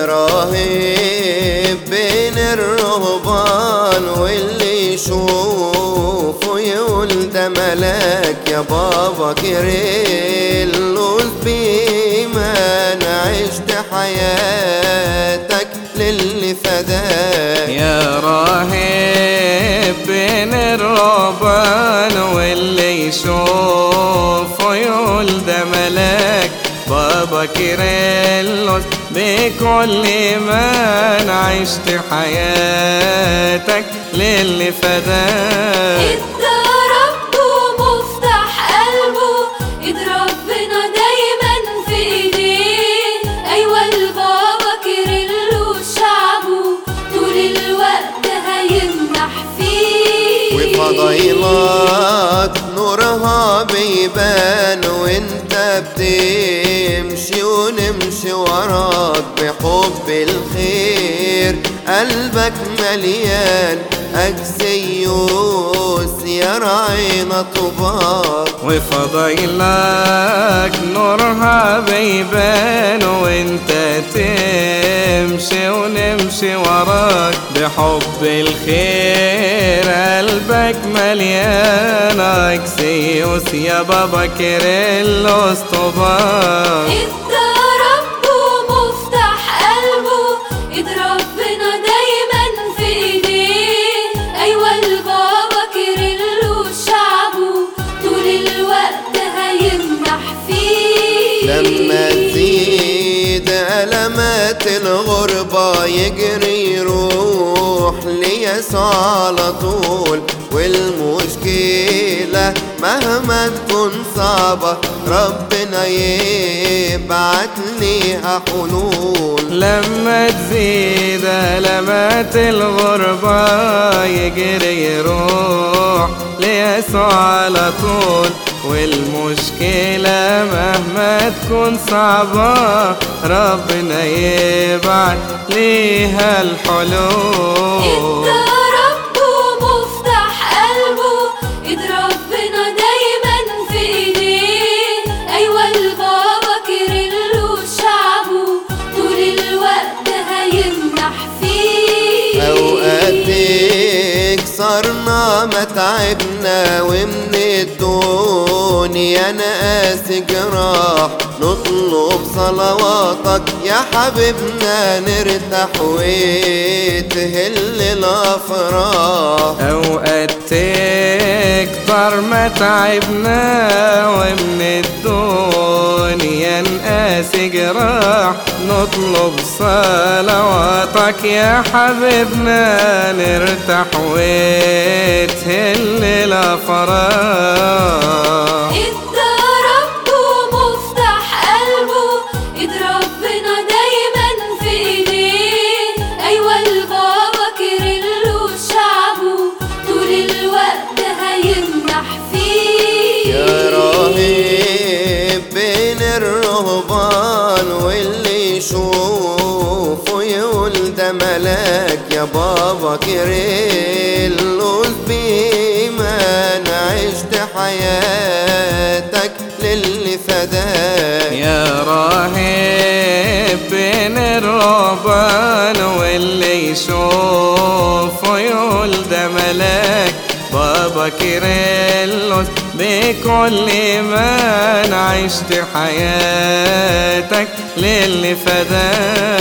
راهب بين الرهبان واللي يشوفه يقول ده ملاك يا بابا كيرلس بإيمان عشت حياتك للي فداك يا راهب بين الرهبان واللي يشوفه يقول ده ملاك بابا كيرلس بكل إيمان عشت حياتك للي فداك ادى ربه مفتاح قلبه ايد ربنا دايما في ايديه ايوه البابا كيرلو شعبه طول الوقت هيمنح فيه وفضيلات نورها بيبان وانت بتمشي ونمشي وراك بحب الخير قلبك مليان أكسيوس يا راعينا طباق وفضيلك نورها بيبان وانت تمشي ونمشي وراك بحب الخير قلبك مليان اكسيوس يا بابا كيرلس طباق ادى ربه مفتاح قلبه ايد ربنا دايما في ايديه ايوه البابا كيرلو شعبه طول الوقت هيمنح فيه لما تزيد ألمات الغربة يجري يروح ليسوع على طول والمشكلة مهما تكون صعبة ربنا يبعت ليها حلول لما تزيد ألمات الغربة يجري يروح ليسوع على طول والمشكلة مهما تكون صعبة ربنا يبعت ليها الحلول ادى ربه مفتاح قلبه ايد ربنا دايما في ايديه ايوه البابا كيرلو شعبه طول الوقت هيمنح فيه أوقات كسرنا متعبنا ومن الدنيا نقاس جراح نطلب صلواتك يا حبيبنا نرتاح وتهل الأفراح أوقات تكتر متعبنا ومن الدنيا نقاس جراح نطلب صلواتك يا حبيبنا نرتاح وتهل الأفراح ادى ربه مفتاح قلبه ايد ربنا دايما في ايديه ايوه البابا كيرلو شعبه طول الوقت هيمنح فيه يا راهب بين الرهبان واللي يشوفه يقول ده ملاك يا بابا كيرلس بإيمان عشت حياتك للي فداك يا راهب بين الرهبان واللي يشوفه يقول ده ملاك بابا كيرلس بكل إيمان عشت حياتك للي فداك